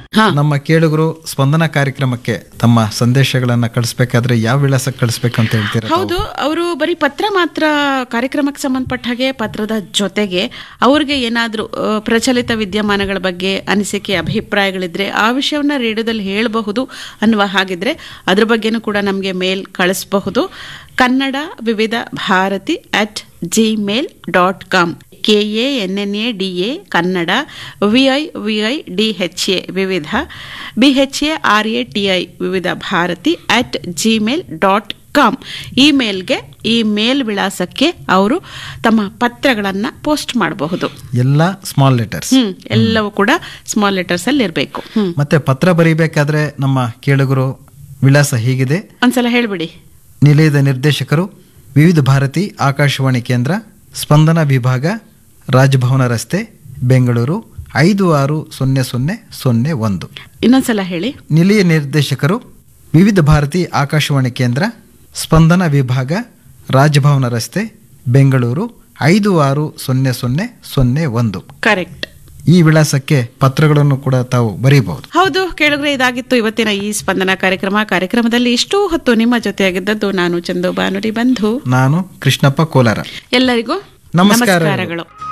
ಹಾ. ನಮ್ಮ ಕೇಳುಗರು ಸ್ಪಂದನ ಕಾರ್ಯಕ್ರಮಕ್ಕೆ ತಮ್ಮ ಸಂದೇಶಗಳನ್ನ ಕಳಿಸ್ಬೇಕಾದ್ರೆ ಯಾವ ವಿಳಾಸಕ್ಕೆ ಕಳಿಸ್ಬೇಕು ಅಂತ ಹೇಳ್ತೀರಾ ತಾವು? ಹೌದು ಅವರು ಬರೀ ಪತ್ರ ಮಾತ್ರ ಕಾರ್ಯಕ್ರಮಕ್ಕೆ ಸಂಬಂಧಪಟ್ಟ ಹಾಗೆ ಪತ್ರದ ಜೊತೆಗೆ ಅವ್ರಿಗೆ ಏನಾದರೂ ಪ್ರಚಲಿತ ವಿದ್ಯಮಾನಗಳ ಬಗ್ಗೆ ಅನಿಸಿಕೆ ಅಭಿಪ್ರಾಯಗಳಿದ್ರೆ ಆ ವಿಷಯವನ್ನ ರೇಡಿಯೋದಲ್ಲಿ ಹೇಳಬಹುದು ಅನ್ನುವ ಹಾಗಿದ್ರೆ ಅದ್ರ ಬಗ್ಗೆನೂ ಕೂಡ ನಮಗೆ ಮೇಲ್ ಕಳಿಸಬಹುದು Kannada Vividh Bharati at Gmail dot com K A N N A D A Kannada V I V I D H A Vividh B H A R A T I Vividh Bharati at Gmail dot com ಈ ಮೇಲ್ಗೆ ಈ ಮೇಲ್ ವಿಳಾಸಕ್ಕೆ ಅವರು ತಮ್ಮ ಪತ್ರಗಳನ್ನ ಪೋಸ್ಟ್ ಮಾಡಬಹುದು ಎಲ್ಲ ಸ್ಮಾಲ್ ಲೆಟರ್ಸ್ ಹ್ಮ್ ಎಲ್ಲವೂ ಕೂಡ ಸ್ಮಾಲ್ ಲೆಟರ್ಸ್ ಅಲ್ಲಿ ಇರಬೇಕು ಹ್ಮ್ ಮತ್ತೆ ಪತ್ರ ಬರೀಬೇಕಾದ್ರೆ ನಮ್ಮ ಕೇಳುಗರು ವಿಳಾಸ ಹೀಗಿದೆ ಒಂದ್ಸಲ ಹೇಳ್ಬಿಡಿ ನಿಲಯದ ನಿರ್ದೇಶಕರು ವಿವಿಧ ಭಾರತಿ ಆಕಾಶವಾಣಿ ಕೇಂದ್ರ ಸ್ಪಂದನ ವಿಭಾಗ ರಾಜಭವನ ರಸ್ತೆ ಬೆಂಗಳೂರು ಐದು ಆರು ಸೊನ್ನೆ ಸೊನ್ನೆ ಸೊನ್ನೆ ಒಂದು ಇನ್ನೊಂದ್ಸಲ ಹೇಳಿ ನಿಲಯ ನಿರ್ದೇಶಕರು ವಿವಿಧ ಭಾರತಿ ಆಕಾಶವಾಣಿ ಕೇಂದ್ರ ಸ್ಪಂದನ ವಿಭಾಗ ರಾಜಭವನ ರಸ್ತೆ ಬೆಂಗಳೂರು ಐದು ಆರು ಸೊನ್ನೆ ಸೊನ್ನೆ ಸೊನ್ನೆ ಒಂದು ಕರೆಕ್ಟ್ ಈ ವಿಳಾಸಕ್ಕೆ ಪತ್ರಗಳನ್ನು ಕೂಡ ತಾವು ಬರೀಬಹುದು ಹೌದು ಕೇಳಿದ್ರೆ ಇದಾಗಿತ್ತು ಇವತ್ತಿನ ಈ ಸ್ಪಂದನ ಕಾರ್ಯಕ್ರಮ ಕಾರ್ಯಕ್ರಮದಲ್ಲಿ ಇಷ್ಟು ಹೊತ್ತು ನಿಮ್ಮ ಜೊತೆಯಾಗಿದ್ದದ್ದು ನಾನು ಚಂದು ಬಾನುಡಿ ಬಂಧು ನಾನು ಕೃಷ್ಣಪ್ಪ ಕೋಲಾರ ಎಲ್ಲರಿಗೂ ನಮಸ್ಕಾರಗಳು. ನಮಸ್ಕಾರಗಳು